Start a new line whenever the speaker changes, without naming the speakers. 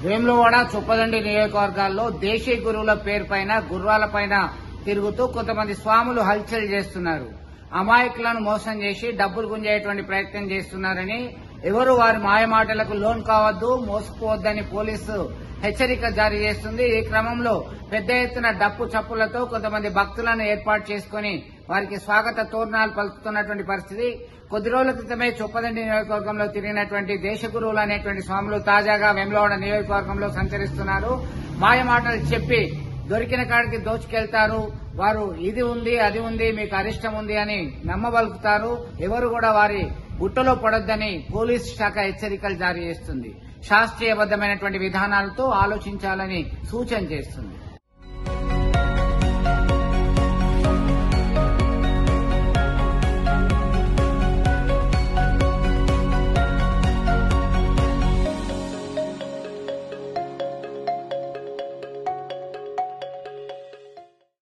వేములవాడ చొప్పదండి నియోజకవర్గాల్లో దేశీ గురువుల పేరుపైన గుర్రాలపైన తిరుగుతూ కొంతమంది స్వాములు హల్చల్ చేస్తున్నారు అమాయకులను మోసం చేసి డబ్బులు గుంజేటువంటి ప్రయత్నం చేస్తున్నారని ఎవరు వారి మాయమాటలకు లోన్ కావద్దు మోసపోవద్దని పోలీసు హెచ్చరిక జారీ చేస్తుంది ఈ క్రమంలో పెద్ద ఎత్తున డప్పు చప్పులతో కొంతమంది భక్తులను ఏర్పాటు చేసుకుని వారికి స్వాగత తోరణాలు పలుకుతున్నటువంటి పరిస్థితి కొద్ది రోజుల క్రితమే చొప్పదండి నియోజకవర్గంలో తిరిగినటువంటి దేశగురువులు అనేటువంటి స్వాములు తాజాగా వెమ్లవాడ నియోజకవర్గంలో సంచరిస్తున్నారు మాయ మాటలు చెప్పి దొరికిన కాడికి దోచుకెళ్తారు వారు ఇది ఉంది అది ఉంది మీకు అరిష్టం ఉంది అని నమ్మబలుకుతారు ఎవరు కూడా వారి గుట్టలో పడొద్దని పోలీస్ శాఖ హెచ్చరికలు జారీ చేస్తుంది శాస్త్రీయబద్దమైనటువంటి విధానాలతో ఆలోచించాలని సూచన చేస్తుంది